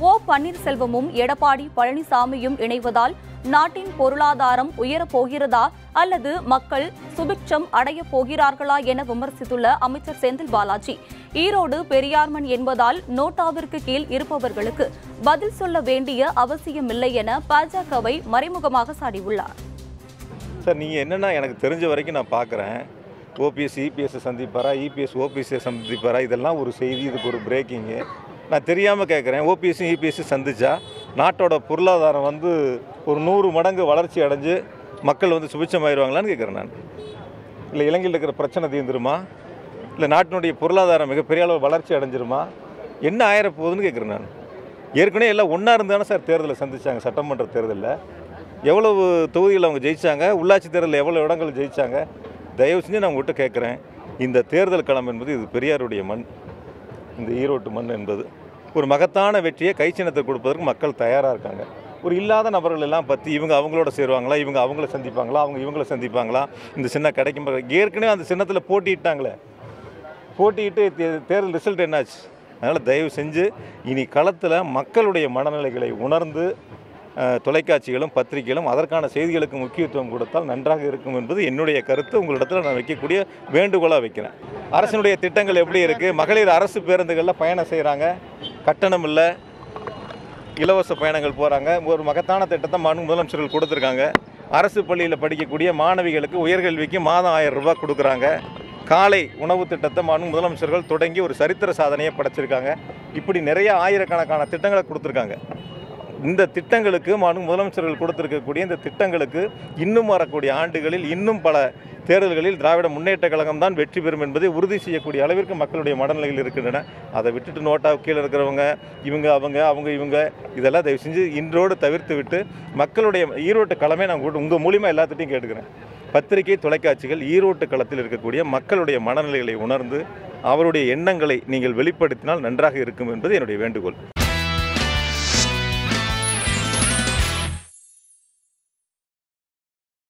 ஓ பன்னீர்செல்வமும் எடப்பாடி பழனிசாமியும் இணைவதால் நாட்டின் பொருளாதாரம் உயரப் போகிறதா அல்லது மக்கள் சுபிட்சம் அடையப் போகிறார்களா என விமர்சித்துள்ள அமைச்சர் செந்தில் பாலாஜி ஈரோடு பெரியார்மன் என்பதால் நோட்டாவிற்கு கீழ் இருப்பவர்களுக்கு பதில் சொல்ல வேண்டிய அவசியமில்லை என பாஜகவை மறைமுகமாக சாடியுள்ளார் சார் நீங்கள் என்னென்னா எனக்கு தெரிஞ்ச வரைக்கும் நான் பார்க்குறேன் ஓபிஎஸ் இபிஎஸ் சந்திப்பாரா இபிஎஸ் ஓபிஎஸ்ஸை சந்திப்பாரா இதெல்லாம் ஒரு செய்தி இதுக்கு ஒரு பிரேக்கிங்கு நான் தெரியாமல் கேட்குறேன் ஓபிஎஸ்ஸும் இபிஎஸ் சந்திச்சா நாட்டோட பொருளாதாரம் வந்து ஒரு நூறு மடங்கு வளர்ச்சி அடைஞ்சு மக்கள் வந்து சுபிச்சமாயிருவாங்களான்னு கேட்குறேன் நான் இல்லை இலங்கையில் இருக்கிற பிரச்சனை தீர்ந்துருமா இல்லை நாட்டினுடைய பொருளாதாரம் மிகப்பெரிய அளவு வளர்ச்சி அடைஞ்சிருமா என்ன ஆயிரப் போகுதுன்னு கேட்குறேன் நான் ஏற்கனவே எல்லாம் ஒன்றா இருந்தானே சார் தேர்தலை சந்திச்சாங்க சட்டமன்ற தேர்தலில் எவ்வளவு தொகுதிகள் அவங்க ஜெயிச்சாங்க உள்ளாட்சி தேர்தலில் எவ்வளோ இடங்கள் ஜெயிச்சாங்க தயவு செஞ்சு நான் உங்கள்கிட்ட கேட்குறேன் இந்த தேர்தல் களம் என்பது இது பெரியாருடைய மண் இந்த ஈரோட்டு மண் என்பது ஒரு மகத்தான வெற்றியை கைச்சின்னத்தை கொடுப்பதற்கு மக்கள் தயாராக இருக்காங்க ஒரு இல்லாத நபர்கள் எல்லாம் பற்றி இவங்க அவங்களோட சேருவாங்களா இவங்க அவங்கள சந்திப்பாங்களா அவங்க இவங்கள சந்திப்பாங்களா இந்த சின்ன கிடைக்கும் ஏற்கனவே அந்த சின்னத்தில் போட்டியிட்டாங்களே போட்டியிட்டு தே- தேர்தல் ரிசல்ட் என்னாச்சு அதனால் தயவு செஞ்சு இனி களத்தில் மக்களுடைய மனநிலைகளை உணர்ந்து அஹ், தொலைக்காட்சிகளும் பத்திரிகைகளும் அதற்கான செய்திகளுக்கு முக்கியத்துவம் கொடுத்தால் நன்றாக இருக்கும் என்பது என்னுடைய கருத்து உங்களிடத்தில் நான் வைக்கக்கூடிய வேண்டுகோளாக வைக்கிறேன் அரசினுடைய திட்டங்கள் எப்படி இருக்குது மகளிர் அரசு பேருந்துகளில் பயணம் செய்கிறாங்க கட்டணம் இல்லை இலவச பயணங்கள் போகிறாங்க ஒரு மகத்தான திட்டத்தை மாண்பு முதலமைச்சர்கள் கொடுத்துருக்காங்க அரசு பள்ளியில் படிக்கக்கூடிய மாணவிகளுக்கு உயர்கல்விக்கு மாதம் ஆயிரம் ரூபாய் கொடுக்குறாங்க காலை உணவு திட்டத்தை மாண்பு முதலமைச்சர்கள் தொடங்கி ஒரு சரித்திர சாதனையை படைச்சிருக்காங்க இப்படி நிறைய ஆயிரக்கணக்கான திட்டங்களை கொடுத்துருக்காங்க இந்த திட்டங்களுக்கு மாண்பு முதலமைச்சர்கள் கொடுத்திருக்கக்கூடிய இந்த திட்டங்களுக்கு இன்னும் வரக்கூடிய ஆண்டுகளில் இன்னும் பல தேர்தல்களில் திராவிட முன்னேற்ற கழகம் தான் வெற்றி பெறும் என்பதை உறுதி செய்யக்கூடிய அளவிற்கு மக்களுடைய மனநிலைகள் இருக்கின்றன அதை விட்டுட்டு நோட்டா கீழே இருக்கிறவங்க இவங்க அவங்க அவங்க இவங்க இதெல்லாம் தயவு செஞ்சு இன்றோடு தவிர்த்து விட்டு மக்களுடைய ஈரோட்டு களமே நான் உங்கள் மூலிமா எல்லாத்திட்டையும் கேட்டுக்கிறேன் பத்திரிகை தொலைக்காட்சிகள் ஈரோட்டு களத்தில் இருக்கக்கூடிய மக்களுடைய மனநிலைகளை உணர்ந்து அவருடைய எண்ணங்களை நீங்கள் வெளிப்படுத்தினால் நன்றாக இருக்கும் என்பது என்னுடைய வேண்டுகோள்